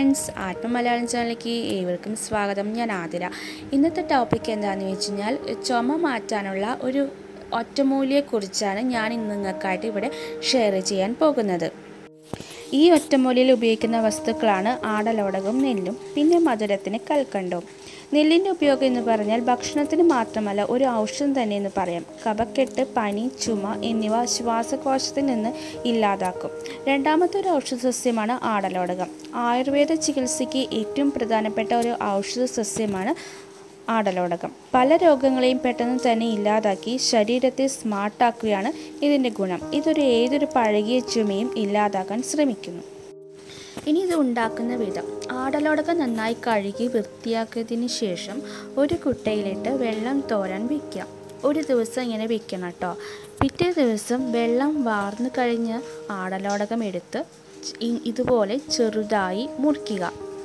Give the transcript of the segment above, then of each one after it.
friends ആത്മ മലയാളം ചാനലിലേക്ക് ഏവർക്കും സ്വാഗതം ഞാൻ ആതിര ഇന്നത്തെ ടോപ്പിക് എന്താണെന്ന് വെച്ച് കഴിഞ്ഞാൽ ചുമ മാറ്റാനുള്ള ഒരു ഒറ്റമൂലിയെക്കുറിച്ചാണ് ഞാൻ ഇന്ന് നിങ്ങൾക്കായിട്ട് ഇവിടെ ഷെയർ ചെയ്യാൻ പോകുന്നത് ഈ ഒറ്റമൂലിയിൽ ഉപയോഗിക്കുന്ന വസ്തുക്കളാണ് ആടലോടകവും നെല്ലും പിന്നെ മധുരത്തിന് കൽക്കണ്ടവും നെല്ലിൻ്റെ ഉപയോഗം എന്ന് പറഞ്ഞാൽ ഭക്ഷണത്തിന് മാത്രമല്ല ഒരു ഔഷധം തന്നെ എന്ന് പറയാം കഫക്കെട്ട് പനി ചുമ എന്നിവ ശ്വാസകോശത്തിൽ നിന്ന് ഇല്ലാതാക്കും രണ്ടാമത്തെ ഒരു ഔഷധ സസ്യമാണ് ആടലോടകം ആയുർവേദ ചികിത്സയ്ക്ക് ഏറ്റവും പ്രധാനപ്പെട്ട ഒരു ഔഷധ സസ്യമാണ് ആടലോടകം പല രോഗങ്ങളെയും പെട്ടെന്ന് തന്നെ ഇല്ലാതാക്കി ശരീരത്തെ സ്മാർട്ടാക്കുകയാണ് ഇതിൻ്റെ ഗുണം ഇതൊരു ഏതൊരു പഴകിയ ചുമയും ഇല്ലാതാക്കാൻ ശ്രമിക്കുന്നു ഇനി ഇത് ഉണ്ടാക്കുന്ന വിധം ആടലോടകം നന്നായി കഴുകി വൃത്തിയാക്കിയതിന് ശേഷം ഒരു കുട്ടയിലിട്ട് വെള്ളം തോരാൻ വയ്ക്കുക ഒരു ദിവസം ഇങ്ങനെ വെക്കണം കേട്ടോ പിറ്റേ ദിവസം വെള്ളം വാർന്നു കഴിഞ്ഞ് ആടലോടകം എടുത്ത് ഇ- ഇതുപോലെ ചെറുതായി മുറിക്കുക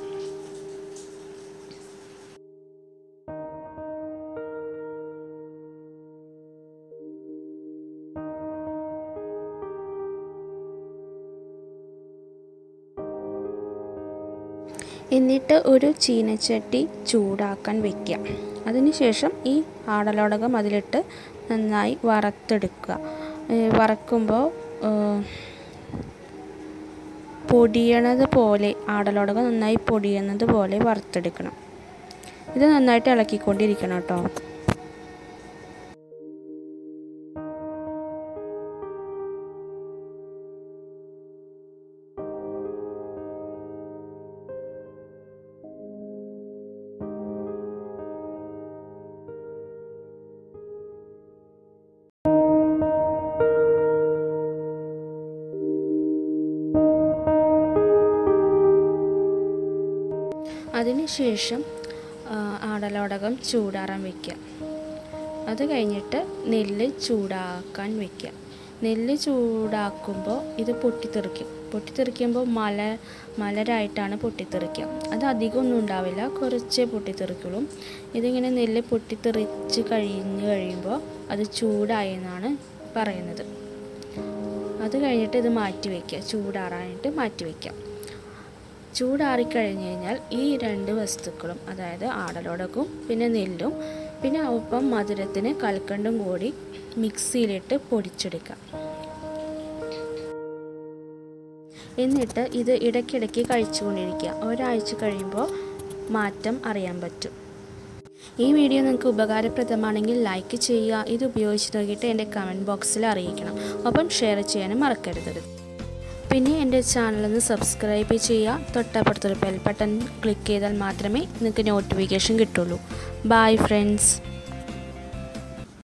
എന്നിട്ട് ഒരു ചീനച്ചട്ടി ചൂടാക്കാൻ വയ്ക്കുക അതിനുശേഷം ഈ ആടലോടകം അതിലിട്ട് നന്നായി വറുത്തെടുക്കുക ഏ, വറക്കുമ്പോൾ ഏ, പൊടിയണത് പോലെ ആടലോടകം നന്നായി പൊടിയുന്നത് പോലെ വറുത്തെടുക്കണം ഇത് നന്നായിട്ട് ഇളക്കിക്കൊണ്ടിരിക്കണം കേട്ടോ അതിനുശേഷം ആ, ആടലോടകം ചൂടാറാൻ വയ്ക്കുക അത് കഴിഞ്ഞിട്ട് നെല്ല് ചൂടാക്കാൻ വയ്ക്കുക നെല്ല് ചൂടാക്കുമ്പോൾ ഇത് പൊട്ടിത്തെറിക്കും പൊട്ടിത്തെറിക്കുമ്പോൾ മല മലരായിട്ടാണ് പൊട്ടിത്തെറിക്കുക അത് അധികമൊന്നും ഉണ്ടാവില്ല കുറച്ചേ പൊട്ടിത്തെറിക്കുള്ളൂ ഇതിങ്ങനെ നെല്ല് പൊട്ടിത്തെറിച്ച് കഴിഞ്ഞ് കഴിയുമ്പോൾ അത് ചൂടായെന്നാണ് പറയുന്നത് അത് കഴിഞ്ഞിട്ട് ഇത് മാറ്റി വയ്ക്കുക ചൂടാറാനായിട്ട് മാറ്റി വയ്ക്കുക ചൂടാറിക്കഴിഞ്ഞ് കഴിഞ്ഞാൽ ഈ രണ്ട് വസ്തുക്കളും അതായത് ആടലോടകവും പിന്നെ നെല്ലും പിന്നെ ഒപ്പം മധുരത്തിന് കൽക്കണ്ടും കൂടി മിക്സിയിലിട്ട് പൊടിച്ചെടുക്കുക എന്നിട്ട് ഇത് ഇടയ്ക്കിടയ്ക്ക് കഴിച്ചുകൊണ്ടിരിക്കുക ഒരാഴ്ച കഴിയുമ്പോൾ മാറ്റം അറിയാൻ പറ്റും ഈ വീഡിയോ നിങ്ങൾക്ക് ഉപകാരപ്രദമാണെങ്കിൽ ലൈക്ക് ചെയ്യുക ഇത് ഉപയോഗിച്ച് നോക്കിയിട്ട് എൻ്റെ കമൻറ്റ് ബോക്സിൽ അറിയിക്കണം ഒപ്പം ഷെയർ ചെയ്യാനും മറക്കരുത് പിന്നെ എൻ്റെ ചാനലൊന്ന് സബ്സ്ക്രൈബ് ചെയ്യുക തൊട്ടപ്പുറത്തൊരു ബെൽ ബട്ടൺ ക്ലിക്ക് ചെയ്താൽ മാത്രമേ നിങ്ങൾക്ക് നോട്ടിഫിക്കേഷൻ കിട്ടുള്ളൂ ബായ് ഫ്രണ്ട്സ്